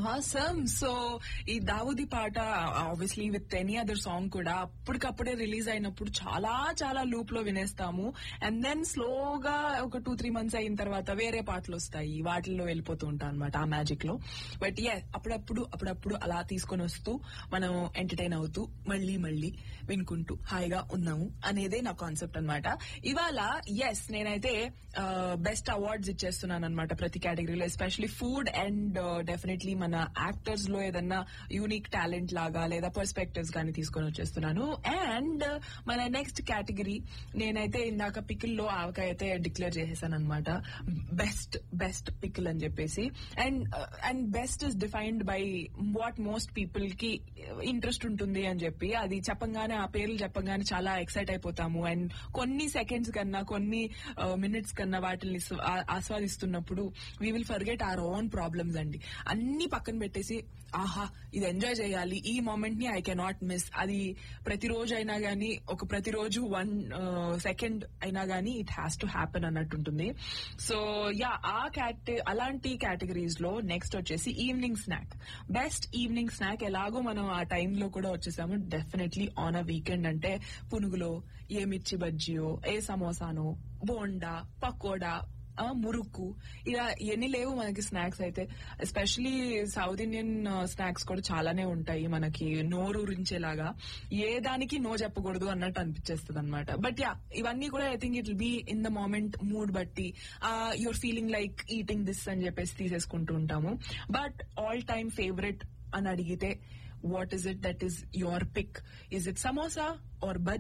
awesome so ఈ దావుది పాట obviously with any other song కూడా అప్పటికప్పుడే రిలీజ్ అయినప్పుడు చాలా చాలా లూప్ లో వినేస్తాము అండ్ దెన్ స్లోగా ఒక టూ త్రీ మంత్స్ అయిన తర్వాత వేరే పాటలు వస్తాయి వాటిల్లో వెళ్ళిపోతూ ఉంటాం అనమాట ఆ మ్యాజిక్ లో బట్ ఏ అప్పుడప్పుడు అప్పుడప్పుడు అలా తీసుకొని వస్తూ మనం ఎంటర్టైన్ అవుతూ మళ్ళీ మళ్ళీ వినుకుంటూ హాయిగా ఉన్నాము అనేదే నా కాన్సెప్ట్ అన్నమాట ఇవాళ ఎస్ నేనైతే బెస్ట్ అవార్డ్స్ ఇచ్చేస్తున్నాను అనమాట ప్రతి కేటగిరీలో ఎస్పెషలీ ఫుడ్ అండ్ డెఫినెట్లీ మన యాక్టర్స్ లో ఏదన్నా యూనిక్ టాలెంట్ లాగా లేదా పర్స్పెక్టివ్స్ కానీ తీసుకొని వచ్చేస్తున్నాను అండ్ మన నెక్స్ట్ కేటగిరీ నేనైతే ఇందాక పికిల్ లో ఆవకాయ అయితే డిక్లేర్ చేసేసాను అనమాట బెస్ట్ బెస్ట్ పికిల్ అని చెప్పేసి and and best is defined by what most people కి ఇంట్రెస్ట్ ఉంటుంది అని చెప్పి అది చెప్పంగానే ఆ పేర్లు చెప్పంగానే చాలా ఎక్సైట్ అయిపోతాము అండ్ కొన్ని సెకండ్స్ కన్నా కొన్ని మినిట్స్ కన్నా వాటిని స్- ఆ- ఆస్వాదిస్తున్నప్పుడు we will forget our own problems అండి అన్ని పక్కన పెట్టేసి ఆహా ఇది ఎంజాయ్ చేయాలి ఈ మూమెంట్ ని ఐ కెనాట్ మిస్ అది ప్రతిరోజు అయినా గానీ ఒక ప్రతిరోజు వన్ సెకండ్ అయినా గానీ ఇట్ హ్యాస్ టు హ్యాపెన్ అన్నట్టు ఉంటుంది సో యా ఆ క్యాట్ అలాంటి కేటగిరీస్ లో నెక్స్ట్ వచ్చేసి evening snack best evening snack ఎలాగో మనం ఆ టైంలో కూడా వచ్చేసాము డెఫినెట్లీ ఆన్ అ వీకెండ్ అంటే పునుగులో ఏ మిర్చి బజ్జియో ఏ సమోసానో బోండా పకోడా ఆ, మురుకు ఇలా ఎన్ని లేవు మనకి స్నాక్స్ అయితే ఎస్పెషలీ సౌత్ ఇండియన్ స్నాక్స్ కూడా చాలానే ఉంటాయి మనకి నోరు ఊరించేలాగా ఏ దానికి నో చెప్పకూడదు అన్నట్టు అనిపించేస్తుంది అనమాట బట్ యా ఇవన్నీ కూడా I think it will be in the moment mood బట్టి your feeling like eating this అని చెప్పేసి తీసేసుకుంటూ ఉంటాము బట్ ఆల్ టైమ్ ఫేవరెట్ అని అడిగితే what is it that is your pick is it samosa or buzz